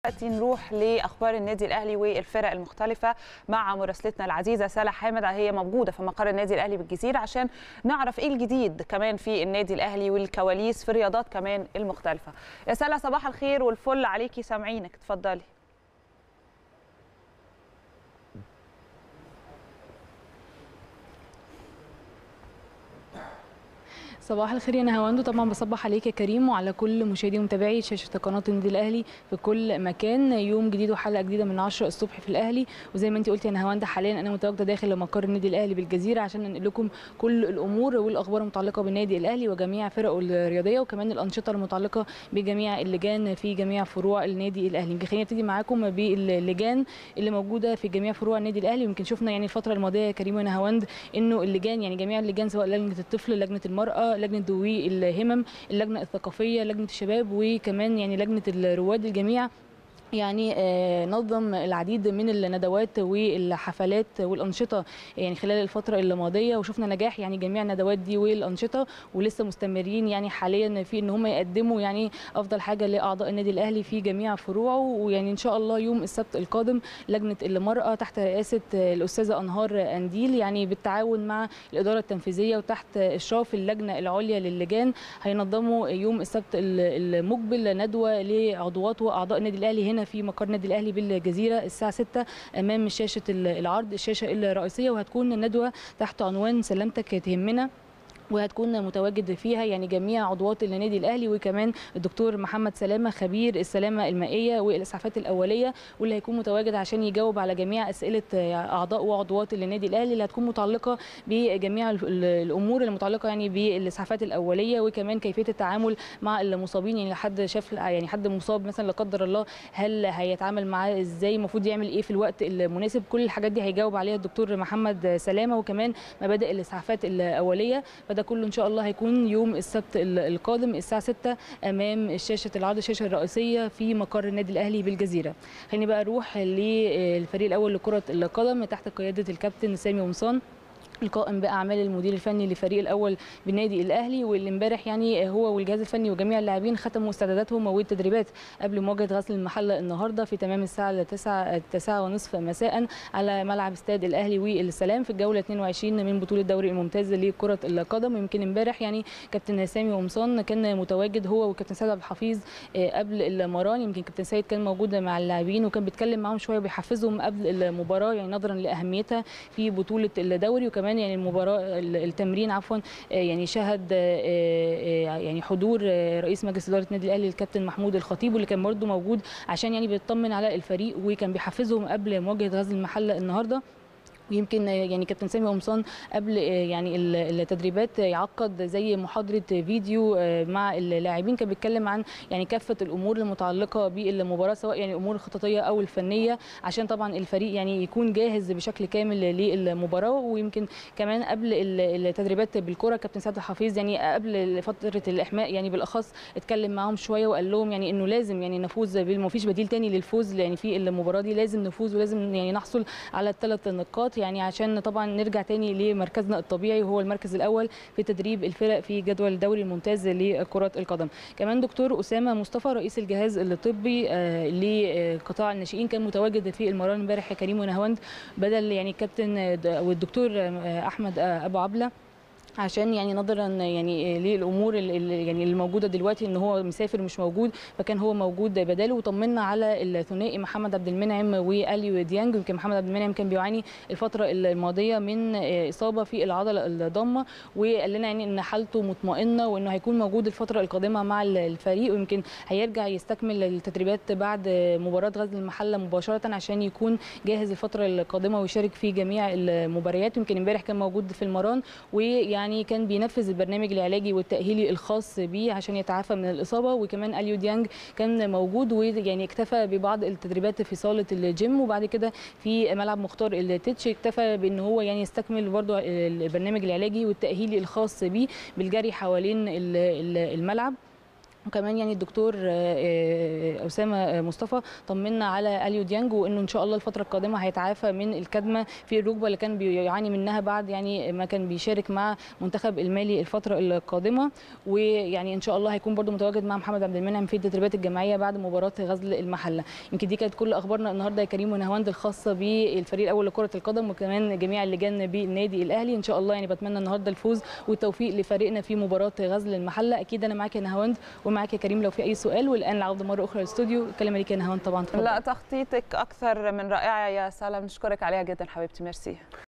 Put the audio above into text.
دلوقتي نروح لاخبار النادي الاهلي والفرق المختلفه مع مراسلتنا العزيزه سلا حامد هي موجوده في مقر النادي الاهلي بالجزيره عشان نعرف ايه الجديد كمان في النادي الاهلي والكواليس في الرياضات كمان المختلفه يا سلا صباح الخير والفل عليكي سامعينك اتفضلي صباح الخير يا نهاوندو طبعا بصبح عليك يا كريم وعلى كل مشاهدي ومتابعي شاشه قناه النادي الاهلي في كل مكان يوم جديد وحلقه جديده من 10 الصبح في الاهلي وزي ما انت قلت يا نهاوند حاليا انا متواجده داخل مقر النادي الاهلي بالجزيره عشان ننقل لكم كل الامور والاخبار المتعلقه بالنادي الاهلي وجميع فرقه الرياضيه وكمان الانشطه المتعلقه بجميع اللجان في جميع فروع النادي الاهلي يمكن خلينا نبتدي معاكم باللجان اللي موجوده في جميع فروع النادي الاهلي ويمكن شفنا يعني الفتره الماضيه يا كريم ونهاوند انه اللجان يعني جميع اللجان سواء لجنه الطفل لجنه المراه لجنه ذوي الهمم اللجنه الثقافيه لجنه الشباب وكمان يعني لجنه الرواد الجميع يعني نظم العديد من الندوات والحفلات والانشطه يعني خلال الفتره الماضيه وشفنا نجاح يعني جميع الندوات دي والانشطه ولسه مستمرين يعني حاليا في ان هم يقدموا يعني افضل حاجه لاعضاء النادي الاهلي في جميع فروعه ويعني ان شاء الله يوم السبت القادم لجنه المراه تحت رئاسه الاستاذه انهار انديل يعني بالتعاون مع الاداره التنفيذيه وتحت اشراف اللجنه العليا للجان هينظموا يوم السبت المقبل ندوه لعضوات واعضاء النادي الاهلي هنا في مقر النادي الاهلي بالجزيره الساعه 6 امام شاشه العرض الشاشه الرئيسيه وهتكون الندوه تحت عنوان سلامتك تهمنا وهتكون متواجد فيها يعني جميع عضوات النادي الاهلي وكمان الدكتور محمد سلامه خبير السلامه المائيه والاسعافات الاوليه واللي هيكون متواجد عشان يجاوب على جميع اسئله اعضاء وعضوات النادي الاهلي اللي هتكون متعلقه بجميع الامور المتعلقه يعني بالاسعافات الاوليه وكمان كيفيه التعامل مع المصابين يعني حد شاف يعني حد مصاب مثلا لا قدر الله هل هيتعامل معاه ازاي المفروض يعمل ايه في الوقت المناسب كل الحاجات دي هيجاوب عليها الدكتور محمد سلامه وكمان مبادئ الاسعافات الاوليه ده كله ان شاء الله هيكون يوم السبت القادم الساعه 6 امام شاشه العرض الشاشه الرئيسيه في مقر النادي الاهلي بالجزيره خليني بقى اروح للفريق الاول لكره القدم تحت قياده الكابتن سامي قمصان القائم باعمال المدير الفني للفريق الاول بالنادي الاهلي واللي امبارح يعني هو والجهاز الفني وجميع اللاعبين ختموا استعداداتهم والتدريبات قبل مواجهه غزل المحله النهارده في تمام الساعه 9 9 ونصف مساء على ملعب استاد الاهلي والسلام في الجوله 22 من بطوله الدوري الممتاز لكره القدم ويمكن امبارح يعني كابتن سامي قمصان كان متواجد هو وكابتن سيد عبد الحفيظ قبل المران يمكن كابتن سيد كان موجود مع اللاعبين وكان بيتكلم معاهم شويه وبيحفزهم قبل المباراه يعني نظرا لاهميتها في بطوله الدوري وكمان كمان يعني المباراه التمرين عفوا يعني شهد يعني حضور رئيس مجلس اداره النادي الاهلي الكابتن محمود الخطيب واللي كان برده موجود عشان يعني بيطمن على الفريق وكان بيحفزهم قبل مواجهه غزل المحله النهارده ويمكن يعني كابتن سامي قمصان قبل يعني التدريبات يعقد زي محاضره فيديو مع اللاعبين كان بيتكلم عن يعني كافه الامور المتعلقه بالمباراه سواء يعني الامور الخططيه او الفنيه عشان طبعا الفريق يعني يكون جاهز بشكل كامل للمباراه ويمكن كمان قبل التدريبات بالكره كابتن سعد الحفيظ يعني قبل فتره الاحماء يعني بالاخص اتكلم معاهم شويه وقال لهم يعني انه لازم يعني نفوز ما فيش بديل تاني للفوز يعني في المباراه دي لازم نفوز ولازم يعني نحصل على الثلاث نقاط يعني عشان طبعا نرجع تاني لمركزنا الطبيعي وهو المركز الاول في تدريب الفرق في جدول الدوري الممتاز لكره القدم كمان دكتور اسامه مصطفى رئيس الجهاز الطبي لقطاع الناشئين كان متواجد في المران امبارح يا كريم ونهاوند بدل يعني الكابتن والدكتور احمد ابو عبله عشان يعني نظرا يعني للامور اللي يعني الموجوده دلوقتي ان هو مسافر مش موجود فكان هو موجود بداله وطمنا على الثنائي محمد عبد المنعم واليو ديانج يمكن محمد عبد المنعم كان بيعاني الفتره الماضيه من اصابه في العضله الضامه وقال لنا يعني ان حالته مطمئنه وانه هيكون موجود الفتره القادمه مع الفريق ويمكن هيرجع يستكمل التدريبات بعد مباراه غزل المحله مباشره عشان يكون جاهز الفتره القادمه ويشارك في جميع المباريات يمكن امبارح كان موجود في المران ويعني يعني كان بينفذ البرنامج العلاجي والتاهيلي الخاص بيه عشان يتعافى من الاصابه وكمان اليو ديانج كان موجود ويعني اكتفى ببعض التدريبات في صاله الجيم وبعد كده في ملعب مختار التتش اكتفى بان هو يعني يستكمل برضه البرنامج العلاجي والتاهيلي الخاص بيه بالجري حوالين الملعب وكمان يعني الدكتور اسامه مصطفى طمنا على اليو ديانج وانه ان شاء الله الفتره القادمه هيتعافى من الكدمه في الركبه اللي كان بيعاني منها بعد يعني ما كان بيشارك مع منتخب المالي الفتره القادمه ويعني ان شاء الله هيكون برده متواجد مع محمد عبد المنعم في التدريبات الجماعيه بعد مباراه غزل المحله يمكن دي كانت كل اخبارنا النهارده يا كريم ونهواند الخاصه بالفريق الاول لكره القدم وكمان جميع اللجان بالنادي الاهلي ان شاء الله يعني بتمنى النهارده الفوز والتوفيق لفريقنا في مباراه غزل المحله اكيد انا معاك يا نهاوند ومعاك يا كريم لو في اي سؤال والان العوده مره اخرى للاستوديو الكلمه ليك يا نهاوند طبعا لا تخطيطك اكثر من رائعه يا سلام نشكرك عليها جدا حبيبتي ميرسي